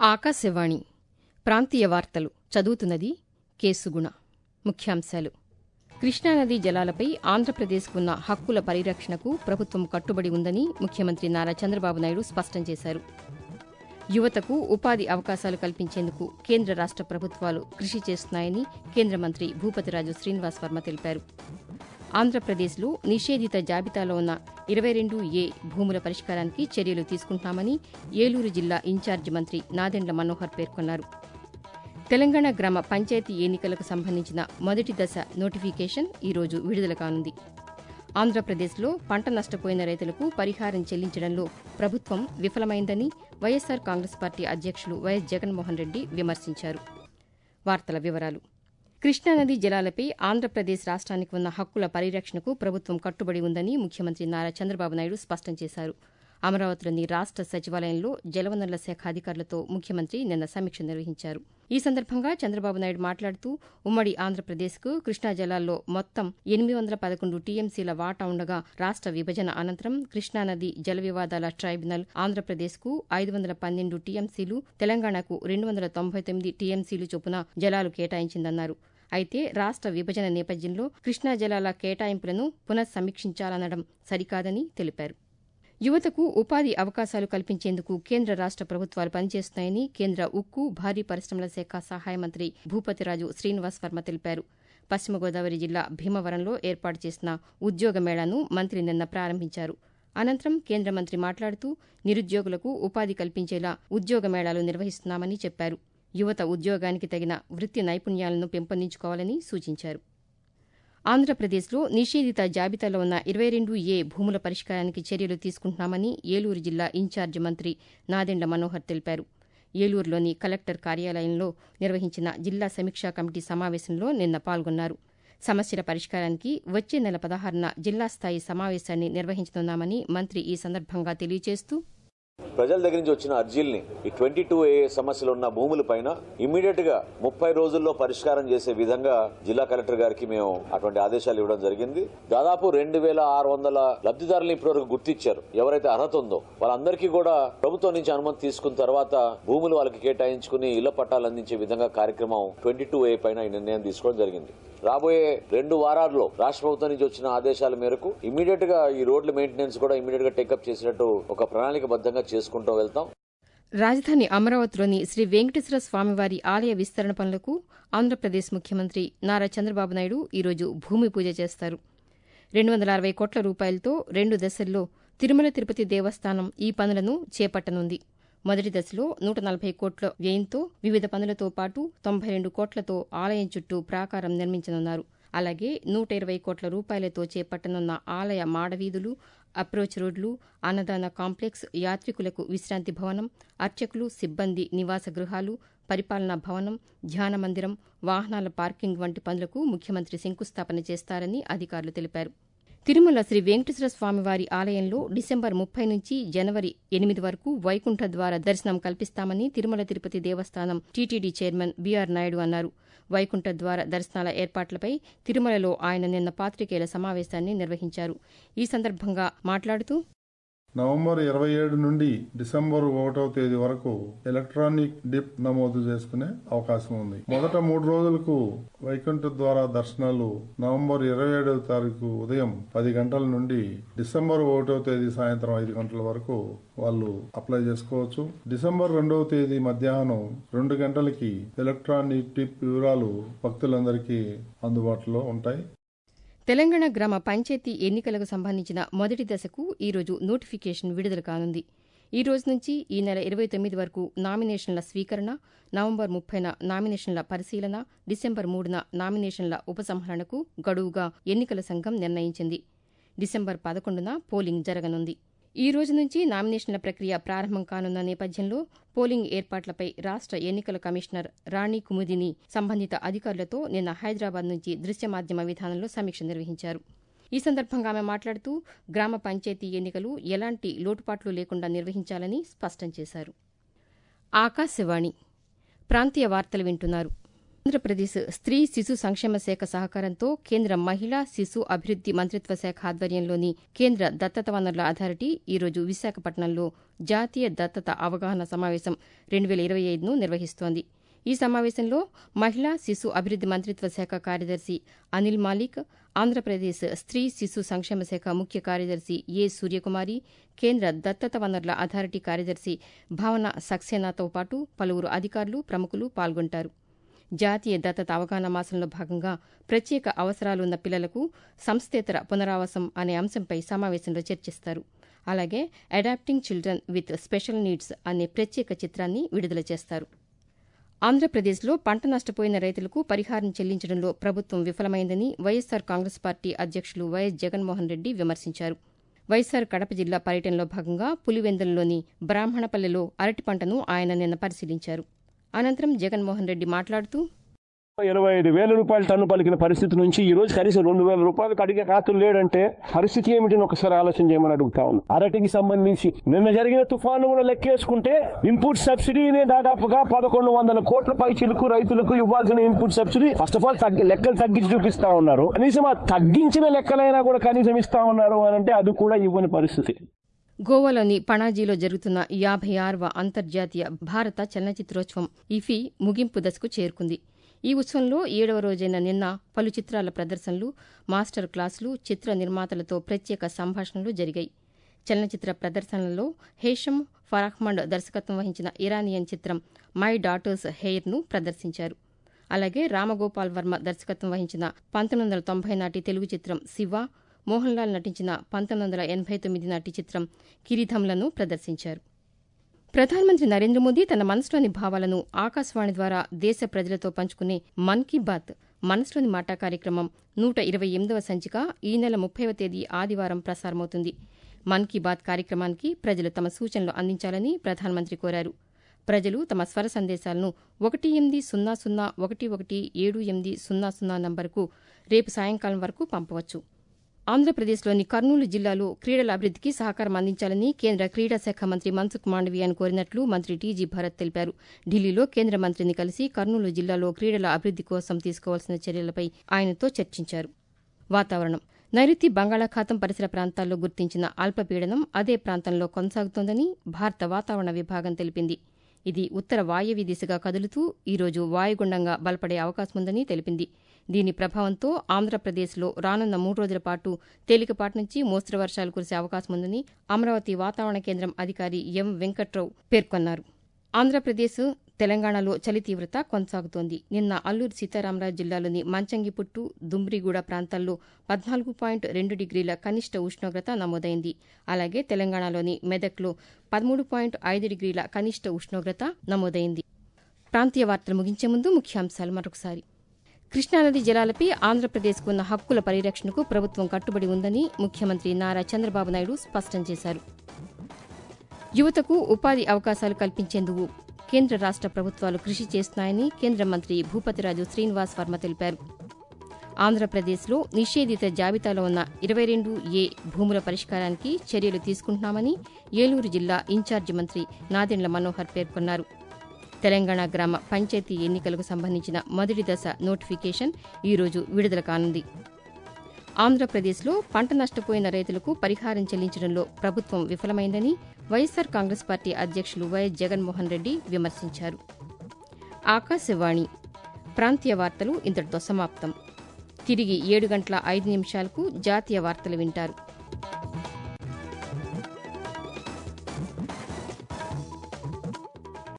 ఆకాశవాణి ప్రాంతీయ వార్తలు చదువుతున్నది కేసుగుణ ముఖ్యాంశాలు కృష్ణానదీ జలాలపై ఆంధ్రప్రదేశ్కు ఉన్న హక్కుల పరిరక్షణకు ప్రభుత్వం కట్టుబడి ఉందని ముఖ్యమంత్రి నారా చంద్రబాబు నాయుడు స్పష్టం చేశారు యువతకు ఉపాధి అవకాశాలు కల్పించేందుకు కేంద్ర రాష్ట ప్రభుత్వాలు కృషి చేస్తున్నాయని కేంద్ర మంత్రి భూపతిరాజు శ్రీనివాస్ వర్మ తెలిపారు ఆంధ్రప్రదేశ్లో నిషేధిత జాబితాలో ఉన్న ఇరవై రెండు ఏ భూముల పరిష్కారానికి చర్యలు తీసుకుంటున్నామని ఏలూరు జిల్లా ఇన్ఛార్జి మంత్రి నాదెండ్ల మనోహర్ పేర్కొన్నారు తెలంగాణ గ్రామ పంచాయతీ ఎన్నికలకు సంబంధించిన మొదటి దశ నోటిఫికేషన్ ఈరోజు విడుదల కానుంది ఆంధ్రప్రదేశ్లో పంట నష్టపోయిన రైతులకు పరిహారం చెల్లించడంలో ప్రభుత్వం విఫలమైందని వైఎస్సార్ కాంగ్రెస్ పార్టీ అధ్యక్షులు వైఎస్ జగన్మోహన్ రెడ్డి విమర్శించారు వార్తల వివరాలు కృష్ణానదీ జలాలపై ఆంధ్రప్రదేశ్ రాష్ట్రానికి ఉన్న హక్కుల పరిరక్షణకు ప్రభుత్వం కట్టుబడి ఉందని ముఖ్యమంత్రి నారా చంద్రబాబు నాయుడు స్పష్టం చేశారు అమరావతిలోని రాష్ట సచివాలయంలో జలవనరుల శాఖ అధికారులతో ముఖ్యమంత్రి నిన్న సమీక్ష నిర్వహించారు ఈ సందర్భంగా చంద్రబాబు నాయుడు మాట్లాడుతూ ఉమ్మడి ఆంధ్రప్రదేశ్కు కృష్ణా జలాల్లో మొత్తం ఎనిమిది వందల పదకొండు టీఎంసీల వాటా ఉండగా రాష్ట విభజన అనంతరం కృష్ణానది జల వివాదాల ట్రైబ్యునల్ ఆంధ్రప్రదేశ్కు ఐదు వందల పన్నెండు టీఎంసీలు తెలంగాణకు రెండు వందల తొంభై తొమ్మిది టీఎంసీలు చొప్పున జలాలు కేటాయించిందన్నారు అయితే రాష్ట విభజన నేపథ్యంలో కృష్ణా జలాల కేటాయింపులను పునఃసమీక్షించాలనడం సరికాదని తెలిపారు యువతకు ఉపాధి అవకాశాలు కల్పించేందుకు కేంద్ర రాష్ట ప్రభుత్వాలు పనిచేస్తున్నాయని కేంద్ర ఉక్కు భారీ పరిశ్రమల శాఖ సహాయ మంత్రి భూపతిరాజు శ్రీనివాస్ వర్మ తెలిపారు పశ్చిమ గోదావరి జిల్లా భీమవరంలో ఏర్పాటు చేసిన ఉద్యోగ మేళాను మంత్రి నిన్న ప్రారంభించారు అనంతరం కేంద్ర మంత్రి మాట్లాడుతూ నిరుద్యోగులకు ఉపాధి కల్పించేలా ఉద్యోగ మేళాలు నిర్వహిస్తున్నామని చెప్పారు యువత ఉద్యోగానికి తగిన వృత్తి నైపుణ్యాలను పెంపొందించుకోవాలని సూచించారు ఆంధ్రప్రదేశ్లో నిషేధిత జాబితాలో ఉన్న ఇరవై రెండు ఏ భూముల పరిష్కారానికి చర్యలు తీసుకుంటున్నామని ఏలూరు జిల్లా ఇన్ఛార్జి మంత్రి నాదెండ్ల మనోహర్ తెలిపారు ఏలూరులోని కలెక్టర్ కార్యాలయంలో నిర్వహించిన జిల్లా సమీక్షా కమిటీ సమావేశంలో నిన్న పాల్గొన్నారు సమస్యల పరిష్కారానికి వచ్చే నెల పదహారున జిల్లా స్థాయి సమావేశాన్ని నిర్వహించనున్నామని మంత్రి ఈ సందర్భంగా తెలియజేస్తూ ప్రజల దగ్గర నుంచి వచ్చిన అర్జీల్ని ఈ ట్వంటీ టూ ఏ సమస్యలు ఉన్న భూముల పైన ఇమ్మీడియట్ గా ముప్పై రోజుల్లో పరిష్కారం చేసే విధంగా జిల్లా కలెక్టర్ గారికి మేము అటువంటి ఆదేశాలు ఇవ్వడం జరిగింది దాదాపు రెండు వేల ఆరు వందల లబ్దిదారులను ఇప్పటివరకు గుర్తించారు ఎవరైతే అర్హత ఉందో వాళ్ళందరికీ కూడా ప్రభుత్వం నుంచి అనుమతి తీసుకున్న తర్వాత భూములు వాళ్ళకి కేటాయించుకుని ఇళ్ల పట్టాలు అందించే విధంగా కార్యక్రమం ట్వంటీ టూ ఏ పైన ఈ నిర్ణయం తీసుకోవడం జరిగింది రాబోయే రెండు వారాల్లో రాష్ట్ర ప్రభుత్వం నుంచి వచ్చిన ఆదేశాల మేరకు ఇమీడియట్ గా ఈ రోడ్ల మెయింటెనెన్స్ కూడా ఇమీడియట్ గా టేకప్ చేసినట్టు ఒక ప్రణాళికబద్ధంగా చేసుకుంటూ వెళ్తాం రాజధాని అమరావతిలోని శ్రీ వెంకటేశ్వర స్వామివారి ఆలయ విస్తరణ పనులకు ఆంధ్రప్రదేశ్ ముఖ్యమంత్రి నారా చంద్రబాబు నాయుడు ఈరోజు భూమి పూజ చేస్తారు రెండు వందల అరవై కోట్ల రూపాయలతో రెండు దశల్లో తిరుమల తిరుపతి దేవస్థానం ఈ పనులను చేపట్టనుంది మొదటి దశలో నూట నలభై కోట్ల వ్యయంతో వివిధ పనులతో పాటు తొంభై రెండు కోట్లతో ఆలయం చుట్టూ ప్రాకారం నిర్మించనున్నారు అలాగే నూట ఇరవై కోట్ల రూపాయలతో చేపట్టనున్న ఆలయ మాడవీధులు అప్రోచ్ రోడ్లు అన్నదాన కాంప్లెక్స్ యాత్రికులకు విశ్రాంతి భవనం అర్చకులు సిబ్బంది నివాస గృహాలు పరిపాలనా భవనం ధ్యాన మందిరం వాహనాల పార్కింగ్ వంటి పనులకు ముఖ్యమంత్రి శంకుస్థాపన చేస్తారని అధికారులు తెలిపారు తిరుమల శ్రీ వెంకటేశ్వర స్వామివారి ఆలయంలో డిసెంబర్ ముప్పై నుంచి జనవరి ఎనిమిది వరకు వైకుంఠ ద్వార దర్శనం కల్పిస్తామని తిరుమల తిరుపతి దేవస్థానం టీటీడీ చైర్మన్ బీఆర్ నాయుడు అన్నారు వైకుంఠ ద్వార దర్శనాల ఏర్పాట్లపై తిరుమలలో ఆయన నిన్న పాతికేయుల సమావేశాన్ని నిర్వహించారు ఈ సందర్భంగా మాట్లాడుతూ నవంబర్ ఇరవై ఏడు నుండి డిసెంబర్ ఒకటవ తేదీ వరకు ఎలక్ట్రానిక్ డిప్ నమోదు చేసుకునే అవకాశం ఉంది మొదట మూడు రోజులకు వైకుంఠ ద్వారా దర్శనాలు నవంబర్ ఇరవై ఏడవ తారీఖు ఉదయం పది గంటల నుండి డిసెంబర్ ఒకటవ తేదీ సాయంత్రం ఐదు గంటల వరకు వాళ్ళు అప్లై చేసుకోవచ్చు డిసెంబర్ రెండవ తేదీ మధ్యాహ్నం రెండు గంటలకి ఎలక్ట్రానిక్ టిప్ వివరాలు భక్తులందరికీ అందుబాటులో ఉంటాయి తెలంగాణ గ్రామ పంచాయతీ ఎన్నికలకు సంబంధించిన మొదటి దశకు ఈరోజు నోటిఫికేషన్ విడుదల కానుంది ఈ రోజు నుంచి ఈ నెల ఇరవై తొమ్మిది వరకు నామినేషన్ల స్వీకరణ నవంబర్ ముప్పైన నామినేషన్ల పరిశీలన డిసెంబర్ మూడున నామినేషన్ల ఉపసంహరణకు గడువుగా ఎన్నికల సంఘం నిర్ణయించింది డిసెంబర్ పదకొండున పోలింగ్ జరగనుంది ఈ రోజు నుంచి నామినేషన్ల ప్రక్రియ ప్రారంభం కానున్న నేపథ్యంలో పోలింగ్ ఏర్పాట్లపై రాష్ట ఎన్నికల కమిషనర్ రాణి కుముదిని సంబంధిత అధికారులతో నిన్న హైదరాబాద్ నుంచి దృశ్య మాధ్యమ విధానంలో సమీక్ష నిర్వహించారు ఈ సందర్భంగా ఆమె మాట్లాడుతూ గ్రామ పంచాయతీ ఎన్నికలు ఎలాంటి లోటుపాట్లు లేకుండా నిర్వహించాలని స్పష్టం చేశారు ఆకాశవాణి ప్రాంతీయ వార్తలు వింటున్నారు ఆంధ్రప్రదేశ్ స్త్రీ శిశు సంక్షేమ శాఖ సహకారంతో కేంద్ర మహిళా శిశు అభివృద్ది మంత్రిత్వ శాఖ ఆధ్వర్యంలోని కేంద్ర దత్తత వనరుల అథారిటీ ఈరోజు విశాఖపట్నంలో జాతీయ దత్తత అవగాహన సమావేశం రెండు వేల ఇరవై ఐదును నిర్వహిస్తోంది ఈ సమావేశంలో మహిళా శిశు అభివృద్ది మంత్రిత్వ శాఖ కార్యదర్శి అనిల్ మాలిక్ ఆంధ్రప్రదేశ్ స్త్రీ శిశు సంక్షేమ శాఖ ముఖ్య కార్యదర్శి ఏ సూర్యకుమారి కేంద్ర దత్తత వనరుల అథారిటీ కార్యదర్శి భావన సక్సేనాతో పాటు పలువురు అధికారులు ప్రముఖులు పాల్గొంటారు జాతీయ దత్తత అవగాహన మాసంలో భాగంగా ప్రత్యేక అవసరాలున్న పిల్లలకు సంస్థేతర పునరావాసం అనే అంశంపై సమావేశంలో చర్చిస్తారు అలాగే adopting children with special needs అనే ప్రత్యేక చిత్రాన్ని విడుదల చేస్తారు ఆంధ్రప్రదేశ్లో పంట నష్టపోయిన రైతులకు పరిహారం చెల్లించడంలో ప్రభుత్వం విఫలమైందని వైఎస్సార్ కాంగ్రెస్ పార్టీ అధ్యక్షులు వైఎస్ జగన్మోహన్ రెడ్డి విమర్శించారు వైఎస్సార్ కడప జిల్లా పర్యటనలో భాగంగా పులివెందులలోని బ్రాహ్మణపల్లెలో అరటి పంటను ఆయన నిన్న పరిశీలించారు అనంతరం జగన్మోహన్ రెడ్డి మాట్లాడుతూ ఇరవై ఐదు వేల రూపాయలు టన్ను పలికిన పరిస్థితి నుంచి ఈ రోజు కనీసం రెండు వేల రూపాయలు అడిగే ఖాతులు లేడంటే పరిస్థితి ఏమిటని ఒకసారి ఆలోచన చేయమని అడుగుతా ఉన్నాను అరటికి సంబంధించి నిన్న జరిగిన తుఫాను కూడా లెక్కేసుకుంటే ఇన్పుట్ సబ్సిడీని దాదాపుగా పదకొండు వందల కోట్ల పైచీలకు రైతులకు ఇవ్వాల్సిన input subsidy first of all తగ్గి లెక్కలు తగ్గించి చూపిస్తా ఉన్నారు కనీసం ఆ తగ్గించిన లెక్కలైనా కూడా కనీసం ఇస్తా ఉన్నారు అని అంటే అది కూడా ఇవ్వని పరిస్థితి గోవాలోని పణాజీలో జరుగుతున్న యాభై ఆరవ అంతర్జాతీయ భారత చలనచిత్రోత్సవం ఇఫీ ముగింపు దశకు చేరుకుంది ఈ ఉత్సవంలో ఏడవ రోజైన నిన్న పలు చిత్రాల ప్రదర్శనలు మాస్టర్ క్లాసులు చిత్ర నిర్మాతలతో ప్రత్యేక సంభాషణలు జరిగాయి చలనచిత్ర ప్రదర్శనలలో హేషం ఫరాహ్మండ్ దర్శకత్వం వహించిన ఇరానియన్ చిత్రం మై డాటర్స్ హెయిర్ను ప్రదర్శించారు అలాగే రామగోపాల్ వర్మ దర్శకత్వం వహించిన పంతొమ్మిది వందల తొంభై నాటి తెలుగు చిత్రం శివ మోహన్ లాల్ నటించిన పంతొమ్మిది వందల ఎనభై తొమ్మిది నాటి చిత్రం కిరీధంలను ప్రదర్శించారు ప్రధానమంత్రి నరేంద్ర మోదీ తన మనసులోని భావాలను ఆకాశవాణి ద్వారా దేశ ప్రజలతో పంచుకునే మన్ కీ బాత్ మనసులోని మాట కార్యక్రమం నూట ఇరవై ఎనిమిదవ సంచిక ఈ నెల ముప్పైవ తేదీ ఆదివారం ప్రసారమవుతుంది మన్ కీ బాత్ కార్యక్రమానికి ప్రజలు తమ సూచనలు అందించాలని ప్రధానమంత్రి కోరారు ప్రజలు తమ స్వర సందేశాలను ఒకటి ఎనిమిది సున్నా సున్నా ఒకటి ఒకటి ఏడు ఎనిమిది సున్నా సున్నా నంబరుకు రేపు సాయంకాలం వరకు పంపవచ్చు ఆంధ్రప్రదేశ్లోని కర్నూలు జిల్లాలో క్రీడల అభివృద్దికి సహకారం అందించాలని కేంద్ర క్రీడా శాఖ మంత్రి మన్సుఖ్ మాండవీయాను కోరినట్లు మంత్రి టీజీ భరత్ తెలిపారు ఢిల్లీలో కేంద్ర మంత్రిని కలిసి కర్నూలు జిల్లాలో క్రీడల అభివృద్ది కోసం తీసుకోవాల్సిన చర్యలపై ఆయనతో చర్చించారు వాతావరణం నైరుతి బంగాళాఖాతం పరిసర ప్రాంతాల్లో గుర్తించిన అల్పపీడనం అదే ప్రాంతంలో కొనసాగుతోందని భారత వాతావరణ విభాగం తెలిపింది ఇది ఉత్తర వాయవ్య దిశగా కదులుతూ ఈరోజు వాయుగుండంగా బలపడే అవకాశం ఉందని తెలిపింది దీని ప్రభావంతో ఆంధ్రప్రదేశ్లో రానున్న మూడు రోజుల పాటు తేలికపాటి నుంచి మోస్తరు వర్షాలు కురిసే అవకాశం ఉందని అమరావతి వాతావరణ కేంద్రం అధికారి ఎం వెంకట్రావు పేర్కొన్నారు ఆంధ్రప్రదేశ్ తెలంగాణలో చలి తీవ్రత కొనసాగుతోంది నిన్న అల్లూరు సీతారామరాజు జిల్లాలోని మంచంగిపుట్టు దుమ్రిగూడ ప్రాంతాల్లో పద్నాలుగు పాయింట్ రెండు డిగ్రీల కనిష్ట ఉష్ణోగ్రత నమోదైంది అలాగే తెలంగాణలోని మెదక్లో పదమూడు పాయింట్ ఐదు డిగ్రీల కనిష్ట ఉష్ణోగ్రత నమోదైంది ప్రాంతీయ వార్తలు ముగించే ముందు ముఖ్యాంశాలు మరొకసారి కృష్ణానది జలాలపై ఆంధ్రప్రదేశ్కు ఉన్న హక్కుల పరిరక్షణకు ప్రభుత్వం కట్టుబడి ఉందని ముఖ్యమంత్రి నారా చంద్రబాబు నాయుడు స్పష్టం చేశారు యువతకు ఉపాధి అవకాశాలు కల్పించేందుకు కేంద్ర రాష్ట ప్రభుత్వాలు కృషి చేస్తున్నాయని కేంద్ర మంత్రి భూపతిరాజు శ్రీనివాస్ వర్మ తెలిపారు ఆంధ్రప్రదేశ్లో నిషేధిత జాబితాలో ఉన్న ఇరవై రెండు ఏ భూముల పరిష్కారానికి చర్యలు తీసుకుంటున్నామని ఏలూరు జిల్లా ఇన్ఛార్జి మంత్రి నాదెండ్ల మనోహర్ పేర్కొన్నారు తెలంగాణ గ్రామ పంచాయతీ ఎన్నికలకు సంబంధించిన మొదటి దశ నోటిఫికేషన్ ఈరోజు విడుదల కానుంది ఆంధ్రప్రదేశ్లో పంట నష్టపోయిన రైతులకు పరిహారం చెల్లించడంలో ప్రభుత్వం విఫలమైందని వైఎస్సార్ కాంగ్రెస్ పార్టీ అధ్యక్షులు వైఎస్ జగన్మోహన్ రెడ్డి విమర్శించారు ఆకాశవాణి ప్రాంతీయ వార్తలు ఇంతటితో సమాప్తం తిరిగి ఏడు గంటల ఐదు నిమిషాలకు జాతీయ వార్తలు వింటారు